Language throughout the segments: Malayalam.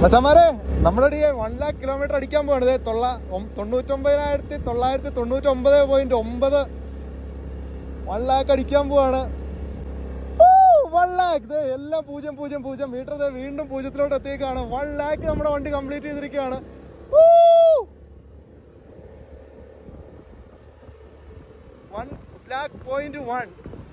മച്ചാമാരെ നമ്മുടെ ഈ വൺ ലാക്ക് കിലോമീറ്റർ അടിക്കാൻ പോവാണ് ഇതേ തൊള്ള ഒം- തൊണ്ണൂറ്റൊമ്പതിനായിരത്തി തൊള്ളായിരത്തി തൊണ്ണൂറ്റൊമ്പത് പോയിന്റ് ഒമ്പത് വൺ ലാക്ക് അടിക്കാൻ പോവാണ് വൺ ലാക്ക് ഇത് എല്ലാം പൂജ്യം പൂജ്യം പൂജ്യം മീറ്റർ ഇത് വീണ്ടും പൂജ്യത്തിലോട്ട് എത്തിയേക്കാണ് വൺ ലാക്ക് നമ്മുടെ വണ്ടി കംപ്ലീറ്റ് ചെയ്തിരിക്കുകയാണ് one lakh point one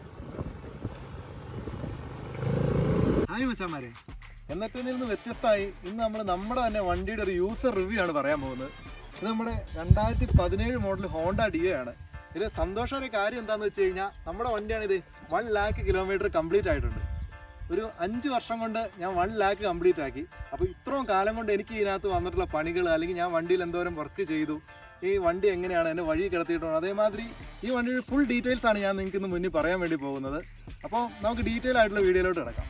hi മച്ചാമാരെ എന്നത്തിൽ നിന്ന് വ്യത്യസ്തമായി ഇന്ന് നമ്മൾ നമ്മുടെ തന്നെ വണ്ടിയുടെ ഒരു യൂസർ റിവ്യൂ ആണ് പറയാൻ പോകുന്നത് ഇത് നമ്മുടെ രണ്ടായിരത്തി പതിനേഴ് മോഡൽ ഹോണ്ട ഡിയോ ആണ് ഇതിൽ സന്തോഷമായ കാര്യം എന്താണെന്ന് വെച്ച് കഴിഞ്ഞാൽ നമ്മുടെ വണ്ടിയാണ് ഇത് വൺ ലാക്ക് കിലോമീറ്റർ കംപ്ലീറ്റ് ആയിട്ടുണ്ട് ഒരു അഞ്ച് വർഷം കൊണ്ട് ഞാൻ വൺ ലാക്ക് കംപ്ലീറ്റ് ആക്കി അപ്പോൾ ഇത്രയും കാലം കൊണ്ട് എനിക്ക് ഇതിനകത്ത് വന്നിട്ടുള്ള പണികൾ അല്ലെങ്കിൽ ഞാൻ വണ്ടിയിൽ എന്തോരം വർക്ക് ചെയ്തു ഈ വണ്ടി എങ്ങനെയാണ് എന്നെ വഴി കിടത്തിയിട്ടുള്ളത് അതേമാതിരി ഈ വണ്ടിയുടെ ഫുൾ ഡീറ്റെയിൽസ് ആണ് ഞാൻ നിങ്ങൾക്ക് ഇന്ന് മുന്നിൽ പറയാൻ വേണ്ടി പോകുന്നത് അപ്പോൾ നമുക്ക് ഡീറ്റെയിൽ ആയിട്ടുള്ള വീഡിയോയിലോട്ട് കിടക്കാം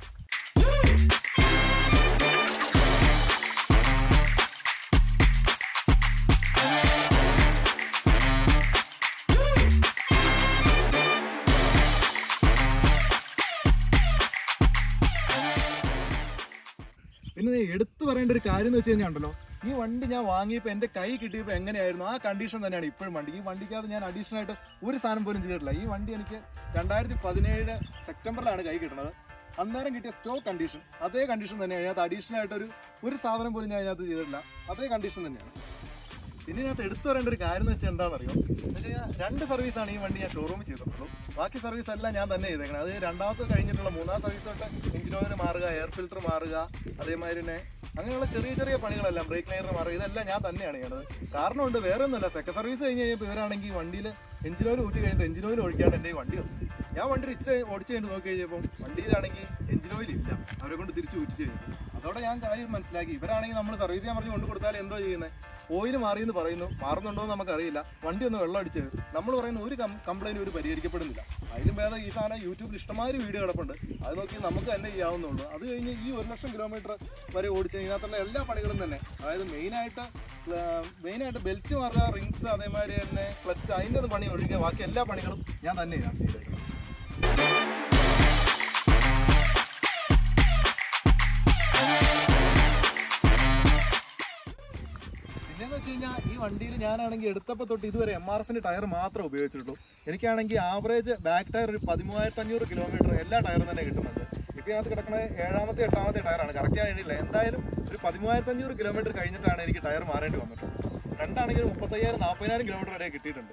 പിന്നെ ദേ എടുത്തു പറയേണ്ട ഒരു കാര്യം എന്ന് വെച്ച് കഴിഞ്ഞാൽ ഉണ്ടല്ലോ ഈ വണ്ടി ഞാൻ വാങ്ങിയപ്പോൾ എൻ്റെ കൈ കിട്ടിയപ്പോൾ എങ്ങനെയായിരുന്നു ആ കണ്ടീഷൻ തന്നെയാണ് ഇപ്പോഴും വണ്ടി ഈ വണ്ടിക്കകത്ത് ഞാൻ അഡീഷണൽ ആയിട്ട് ഒരു സാധനം പോലും ചെയ്തിട്ടില്ല ഈ വണ്ടി എനിക്ക് രണ്ടായിരത്തി പതിനേഴ് സെപ്റ്റംബറിലാണ് കൈ കിട്ടുന്നത് അന്നേരം കിട്ടിയ സ്റ്റോക്ക് കണ്ടീഷൻ അതേ കണ്ടീഷൻ തന്നെയാണ് അതിനകത്ത് അഡീഷണൽ ആയിട്ട് ഒരു ഒരു സാധനം പോലും ഞാൻ അതിനകത്ത് ചെയ്തിട്ടില്ല അതേ കണ്ടീഷൻ തന്നെയാണ് പിന്നെ ഇതിനകത്ത് എടുത്തു പറയേണ്ട ഒരു കാര്യം എന്ന് വെച്ചാൽ എന്താണെന്നറിയോ എന്ന് വെച്ച് കഴിഞ്ഞാൽ രണ്ട് സർവീസാണ് ഈ വണ്ടി ഞാൻ ഷോറൂമിൽ ചെയ്തിട്ടുള്ളൂ ബാക്കി സർവീസ് എല്ലാം ഞാൻ തന്നെ ചെയ്തേക്കണം അത് രണ്ടാമത്തെ കഴിഞ്ഞിട്ടുള്ള മൂന്നാം സർവീസ് തൊട്ട് എഞ്ചിൻ ഓയിൽ മാറുക എയർ ഫിൽറ്റർ മാറുക അതേമാതിരി തന്നെ അങ്ങനെയുള്ള ചെറിയ ചെറിയ പണികളെല്ലാം ബ്രേക്ക് ലൈനർ മാറുക ഇതെല്ലാം ഞാൻ തന്നെയാണ് ചെയ്യണത് കാരണമുണ്ട് വേറെ ഒന്നുമല്ല സെക്കൻഡ് സർവീസ് കഴിഞ്ഞ് കഴിഞ്ഞപ്പോൾ ഇവരാണെങ്കിൽ വണ്ടിയിൽ എഞ്ചിൻ ഓയിൽ ഊറ്റി കഴിഞ്ഞിട്ട് എഞ്ചിൻ ഓയിൽ ഒഴിക്കാണ്ട് എൻ്റെ ഈ വണ്ടി വന്നു ഞാൻ വണ്ടി ഇച്ചിരി ഓടിച്ച് കഴിഞ്ഞ് നോക്കി കഴിഞ്ഞപ്പോൾ വണ്ടിയിലാണെങ്കിൽ എഞ്ചിൻ ഓയിൽ ഇല്ല അവരെ കൊണ്ട് തിരിച്ച് ഊറ്റിച്ച് കഴിഞ്ഞു അതോടെ ഞാൻ കാര്യം മനസ്സിലാക്കി ഇവരാണെങ്കിൽ നമ്മൾ സർവീസ് ചെയ്യാൻ പറഞ്ഞ് കൊണ്ട് കൊടുത്താൽ എന്തോ ചെയ്യുന്നത് ഓയിൽ മാറിയെന്ന് പറയുന്നു മാറുന്നുണ്ടോ എന്ന് നമുക്കറിയില്ല വണ്ടി ഒന്ന് വെള്ളം അടിച്ച് നമ്മൾ പറയുന്ന ഒരു കംപ്ലൈൻറ്റ് ഒരു പരിഹരിക്കപ്പെടുന്നില്ല അതിലും ഭേദം ഈ സാധനം യൂട്യൂബിൽ ഇഷ്ടമാതിരി വീഡിയോ കിടപ്പുണ്ട് അത് നോക്കി നമുക്ക് തന്നെ ചെയ്യാവുന്നുള്ളൂ അത് കഴിഞ്ഞ് ഈ ഒരു ലക്ഷം കിലോമീറ്റർ വരെ ഓടിച്ച് ഇതിനകത്തുള്ള എല്ലാ പണികളും തന്നെ അതായത് മെയിനായിട്ട് മെയിനായിട്ട് ബെൽറ്റ് മാറുക റിങ്സ് അതേമാതിരി തന്നെ ക്ലച്ച് അതിൻ്റെ പണി ഒഴികെ ബാക്കി എല്ലാ പണികളും ഞാൻ തന്നെയാണ് ചെയ്തേക്കുന്നത് പിന്നെന്ന് വെച്ച് കഴിഞ്ഞാൽ ഈ വണ്ടിയിൽ ഞാനാണെങ്കിൽ എടുത്തപ്പോൾ തൊട്ട് ഇതുവരെ എം ആർ എഫിന്റെ ടയർ മാത്രമേ ഉപയോഗിച്ചിട്ടുള്ളൂ എനിക്കാണെങ്കിൽ ആവറേജ് ബാക്ക് ടയർ ഒരു പതിമൂവായിരത്തി അഞ്ഞൂറ് കിലോമീറ്റർ എല്ലാ ടയറും തന്നെ കിട്ടുന്നുണ്ട് ഇപ്പം ഇതിനകത്ത് കിടക്കുന്ന ഏഴാമത്തെ എട്ടാമത്തെ ടയറാണ് കറക്റ്റ് ആയിട്ടില്ല എന്തായാലും ഒരു പതിമൂവായിരത്തി അഞ്ഞൂറ് കിലോമീറ്റർ കഴിഞ്ഞിട്ടാണ് എനിക്ക് ടയർ മാറേണ്ടി വന്നിട്ടുള്ളത് രണ്ടാണെങ്കിൽ ഒരു മുപ്പത്തയ്യായിരം നാൽപ്പതിനായിരം കിലോമീറ്റർ വരെ കിട്ടിയിട്ടുണ്ട്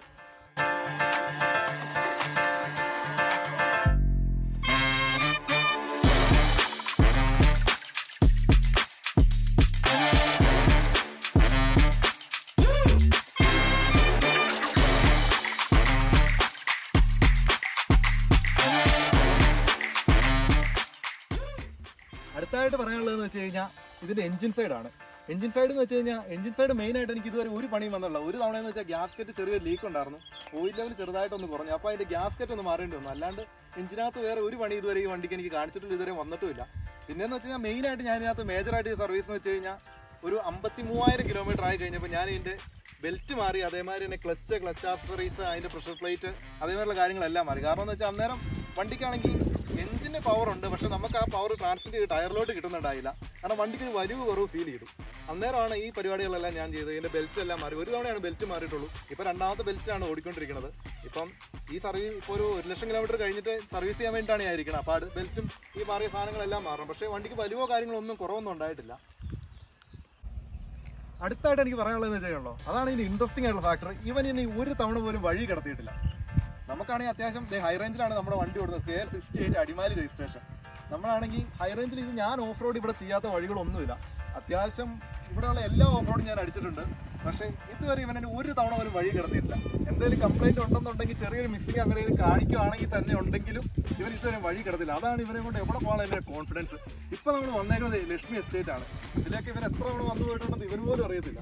അടുത്തായിട്ട് പറയാനുള്ളതെന്ന് വെച്ച് കഴിഞ്ഞാൽ ഇതിന്റെ എഞ്ചിൻ സൈഡാണ് എഞ്ചിൻ സൈഡ് എന്ന് വെച്ച് കഴിഞ്ഞാൽ എഞ്ചിൻ സൈഡ് മെയിൻ ആയിട്ട് എനിക്ക് ഇതുവരെ ഒരു പണിയും വന്നില്ല ഒരു തവണ എന്ന് വെച്ചാൽ ഗ്യാസ്കറ്റ് ചെറിയൊരു ലീക്ക് ഉണ്ടായിരുന്നു ഓയിൽ ലെവൽ ചെറുതായിട്ടൊന്ന് കുറഞ്ഞു അപ്പോൾ അതിന്റെ ഗ്യാസ്കറ്റ് ഒന്ന് മാറേണ്ടി വന്നു അല്ലാണ്ട് എഞ്ചിനകത്ത് വേറെ ഒരു പണി ഇതുവരെ ഈ വണ്ടിക്ക് എനിക്ക് കാണിച്ചിട്ടില്ല ഇതുവരെ വന്നിട്ടുമില്ല പിന്നെന്ന് വെച്ച് കഴിഞ്ഞാൽ മെയിൻ ആയിട്ട് ഞാൻ ഇതിനകത്ത് മേജറായിട്ട് സർവീസ് എന്ന് വെച്ച് കഴിഞ്ഞാൽ ഒരു അമ്പത്തി മൂവായിരം കിലോമീറ്റർ ആയി കഴിഞ്ഞപ്പോൾ ഞാൻ ഇതിന്റെ ബെൽറ്റ് മാറി അതേമാതിരി തന്നെ ക്ലച്ച് ക്ലച്ച് ആക്സറീസ് അതിന്റെ പ്രഷർ പ്ലേറ്റ് അതേമാതിരിയുള്ള കാര്യങ്ങളെല്ലാം മാറി കാരണം എന്ന് വെച്ചാൽ അന്നേരം വണ്ടിക്കാണെങ്കിൽ എഞ്ചിന് പവർ ഉണ്ട് പക്ഷെ നമുക്ക് ആ പവർ ട്രാൻസ്മിറ്റ് ചെയ്ത് ടയറിലോട്ട് കിട്ടുന്നുണ്ടായില്ല കാരണം വണ്ടിക്ക് ഒരു വലിവ് കുറവ് ഫീൽ ചെയ്തു അന്നേരമാണ് ഈ പരിപാടികളെല്ലാം ഞാൻ ചെയ്തത് ഇതിന്റെ ബെൽറ്റ് എല്ലാം മാറി ഒരു തവണയാണ് ബെൽറ്റ് മാറിയിട്ടുള്ളൂ ഇപ്പൊ രണ്ടാമത്തെ ബെൽറ്റ് ആണ് ഓടിക്കൊണ്ടിരിക്കുന്നത് ഇപ്പം ഈ സർവീസ് ഇപ്പോൾ ഒരു ഒരു ലക്ഷം കിലോമീറ്റർ കഴിഞ്ഞിട്ട് സർവീസ് ചെയ്യാൻ വേണ്ടിയിട്ടാണ് ഞാൻ ഇരിക്കുന്നത് അപ്പോൾ അത് ബെൽറ്റും ഈ മാറിയ സാധനങ്ങളെല്ലാം മാറണം പക്ഷേ വണ്ടിക്ക് വലിവോ കാര്യങ്ങളൊന്നും കുറവൊന്നും ഉണ്ടായിട്ടില്ല അടുത്തായിട്ട് എനിക്ക് പറയാനുള്ളതെന്ന് വെച്ചാൽ അതാണ് ഇതിന് ഇൻട്രസ്റ്റിംഗ് ആയിട്ടുള്ള ഫാക്ടർ ഇവൻ ഇനി ഒരു തവണ പോലും വഴി കിടത്തിയിട്ടില്ല നമുക്കാണെങ്കിൽ അത്യാവശ്യം ഹൈ റേഞ്ചിലാണ് നമ്മുടെ വണ്ടി ഓടുന്നത് K L sixty eight Adimali registration നമ്മളാണെങ്കിൽ ഹൈ റേഞ്ചിൽ ഇത് ഞാൻ ഓഫ് റോഡ് ഇവിടെ ചെയ്യാത്ത വഴികളൊന്നുമില്ല അത്യാവശ്യം ഇവിടെയുള്ള എല്ലാ ഓഫ് റോഡും ഞാൻ അടിച്ചിട്ടുണ്ട് പക്ഷേ ഇതുവരെ ഇവനെ ഒരു തവണ പോലും വഴി കിടത്തിയിട്ടില്ല എന്തെങ്കിലും കംപ്ലൈന്റ് ഉണ്ടെന്നുണ്ടെങ്കിൽ ചെറിയൊരു മിസ്സിംഗ് അങ്ങനെ കാണിക്കുകയാണെങ്കിൽ തന്നെ ഉണ്ടെങ്കിലും ഇവൻ ഇതുവരെ വഴി കിടത്തില്ല അതാണ് ഇവരെ കൊണ്ട് എവിടെ പോകാൻ എൻ്റെ കോൺഫിഡൻസ് ഇപ്പൊ നമ്മൾ വന്നേക്കുന്നത് ലക്ഷ്മി എസ്റ്റേറ്റ് ആണ് ഇതിലേക്ക് ഇവൻ എത്ര തവണ വന്നു പോയിട്ടുണ്ടെന്ന് ഇവൻ പോലും അറിയത്തില്ല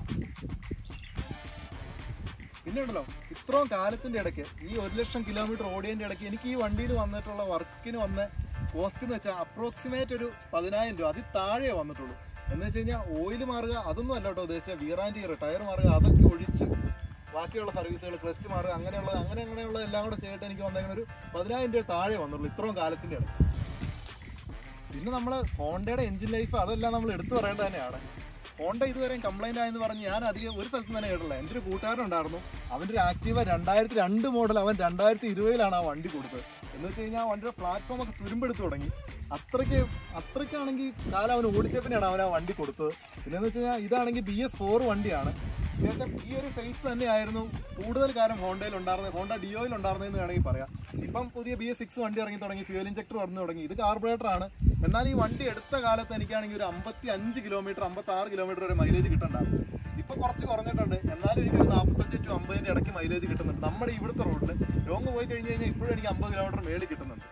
പിന്നെ ഉണ്ടല്ലോ ഇത്രയും കാലത്തിന്റെ ഇടയ്ക്ക് ഈ ഒരു ലക്ഷം കിലോമീറ്റർ ഓടിയതിന്റെ ഇടയ്ക്ക് എനിക്ക് ഈ വണ്ടിയിൽ വന്നിട്ടുള്ള വർക്കിന് വന്ന കോസ്റ്റ് എന്ന് വെച്ചാൽ അപ്രോക്സിമേറ്റ് ഒരു പതിനായിരം രൂപ അതിൽ താഴെ വന്നിട്ടുള്ളൂ എന്ന് വെച്ച് കഴിഞ്ഞാൽ ഓയിൽ മാറുക അതൊന്നും അല്ല കേട്ടോ ഉദ്ദേശിച്ച വീറാൻഡിയർ ടയർ മാറുക അതൊക്കെ ഒഴിച്ച് ബാക്കിയുള്ള സർവീസുകൾ ക്ലച്ച് മാറുക അങ്ങനെയുള്ള അങ്ങനെ അങ്ങനെയുള്ള എല്ലാം കൂടെ ചെയ്തിട്ട് എനിക്ക് വന്നേക്കുന്ന ഒരു പതിനായിരം രൂപ താഴെ വന്നുള്ളൂ ഇത്രയും കാലത്തിന്റെ ഇടയ്ക്ക് പിന്നെ നമ്മൾ ഹോണ്ടയുടെ എഞ്ചിൻ ലൈഫ് അതെല്ലാം നമ്മൾ എടുത്തു പറയേണ്ടത് തന്നെയാണ് ഹോണ്ട ഇതുവരെയും കംപ്ലൈന്റ് ആയെന്ന് പറഞ്ഞ് ഞാൻ അധികം ഒരു സ്ഥലത്ത് തന്നെ കേട്ടില്ല എൻ്റെ ഒരു കൂട്ടുകാരനുണ്ടായിരുന്നു അവൻ്റെ ഒരു ആക്റ്റീവ രണ്ടായിരത്തി രണ്ട് മോഡൽ അവൻ രണ്ടായിരത്തി ഇരുപതിലാണ് ആ വണ്ടി കൊടുത്തത് എന്ന് വെച്ച് കഴിഞ്ഞാൽ ആ വണ്ടിയുടെ പ്ലാറ്റ്ഫോം ഒക്കെ തുരുമ്പെടുത്ത് തുടങ്ങി അത്രയ്ക്ക് അത്രയ്ക്കാണെങ്കിൽ കാലം അവൻ ഓടിച്ചപ്പിനെയാണ് അവൻ ആ വണ്ടി കൊടുത്തത് പിന്നെന്ന് വെച്ച് കഴിഞ്ഞാൽ ഇതാണെങ്കിൽ ബി എസ് ഫോർ വണ്ടിയാണ് അത്യാവശ്യം ഈ ഒരു ഫേസ് തന്നെയായിരുന്നു കൂടുതൽ കാലം ഹോണ്ടയിൽ ഉണ്ടായിരുന്നത് ഹോണ്ട ഡിയോയിൽ ഉണ്ടായിരുന്നതെന്ന് വേണമെങ്കിൽ പറയാം ഇപ്പം പുതിയ ബി എസ് സിക്സ് വണ്ടി ഇറങ്ങി തുടങ്ങി ഫ്യൂൽ ഇഞ്ചക്ടർ വന്നു തുടങ്ങി ഇത് കാർബറേറ്റർ ആണ് എന്നാൽ ഈ വണ്ടി എടുത്ത കാലത്ത് എനിക്കാണെങ്കിൽ ഒരു അമ്പത്തി അഞ്ച് കിലോമീറ്റർ അമ്പത്തി ആറ് കിലോമീറ്റർ വരെ മൈലേജ് കിട്ടണ്ടായിരുന്നു ഇപ്പൊ കുറച്ച് കുറഞ്ഞിട്ടുണ്ട് എന്നാലും എനിക്ക് ഒരു നാൽപ്പത്തഞ്ച് ടു അമ്പതിന്റെ ഇടയ്ക്ക് മൈലേജ് കിട്ടുന്നുണ്ട് നമ്മുടെ ഇവിടുത്തെ റോഡിൽ ലോങ് പോയി കഴിഞ്ഞ് കഴിഞ്ഞാൽ ഇപ്പോഴും എനിക്ക് അമ്പത് കിലോമീറ്റർ മേളിൽ കിട്ടുന്നുണ്ട്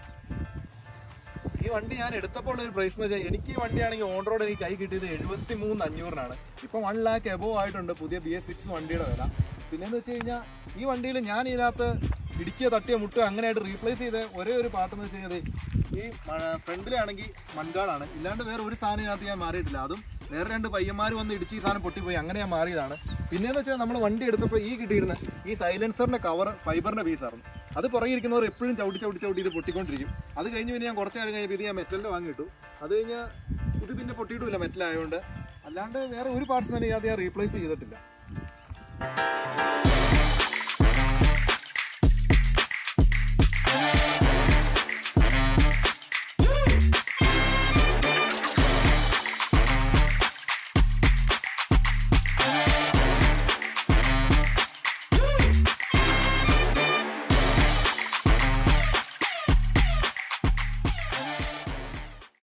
ഈ വണ്ടി ഞാൻ എടുത്തപ്പോൾ ഒരു പ്രൈസ് എന്ന് വെച്ചാൽ എനിക്ക് ഈ വണ്ടിയാണെങ്കിൽ ഓൺ റോഡ് എനിക്ക് കൈ കിട്ടിയത് എഴുപത്തി മൂന്ന് അഞ്ഞൂറിനാണ് ഇപ്പം വൺ ലാക്ക് എബോവ് ആയിട്ടുണ്ട് പുതിയ ബി എസ് സിക്സ് വണ്ടിയുടെ വില പിന്നെന്ന് വെച്ച് കഴിഞ്ഞാൽ ഈ വണ്ടിയിൽ ഞാൻ ഇതിനകത്ത് ഇടിക്കുക തട്ടിയ മുട്ടുക അങ്ങനെയായിട്ട് റീപ്ലേസ് ചെയ്ത ഒരേ ഒരു പാട്ടെന്ന് വെച്ച് കഴിഞ്ഞാൽ ഈ ഫ്രണ്ടിലാണെങ്കിൽ മൺകാടാണ് ഇല്ലാണ്ട് വേറെ ഒരു സാധനം ഇതിനകത്ത് ഞാൻ മാറിയിട്ടില്ല അതും വേറെ രണ്ട് പയ്യന്മാർ വന്ന് ഇടിച്ച് ഈ സാധനം പൊട്ടിപ്പോയി അങ്ങനെ ഞാൻ മാറിയതാണ് പിന്നെന്ന് വെച്ചാൽ നമ്മൾ വണ്ടി എടുത്തപ്പോൾ ഈ കിട്ടിയിരുന്ന ഈ സൈലൻസറിന്റെ കവർ ഫൈബറിന്റെ പീസായിരുന്നു അത് പുറകെ ഇരിക്കുന്നവർ എപ്പോഴും ചവിട്ടി ചവിട്ടി ചവിട്ടി ഇത് പൊട്ടിക്കൊണ്ടിരിക്കും അത് കഴിഞ്ഞ് പിന്നെ ഞാൻ കുറച്ച് കാലം കഴിഞ്ഞപ്പോൾ ഇത് ഞാൻ മെറ്റലിന്റെ വാങ്ങിയിട്ടു അത് കഴിഞ്ഞ് ഇത് പിന്നെ പൊട്ടിയിട്ടുമില്ല മെറ്റൽ ആയതുകൊണ്ട് അല്ലാണ്ട് വേറെ ഒരു പാർട്സ് തന്നെ ഇതിനകത്ത് ഞാൻ റീപ്ലേസ് ചെയ്തിട്ടില്ല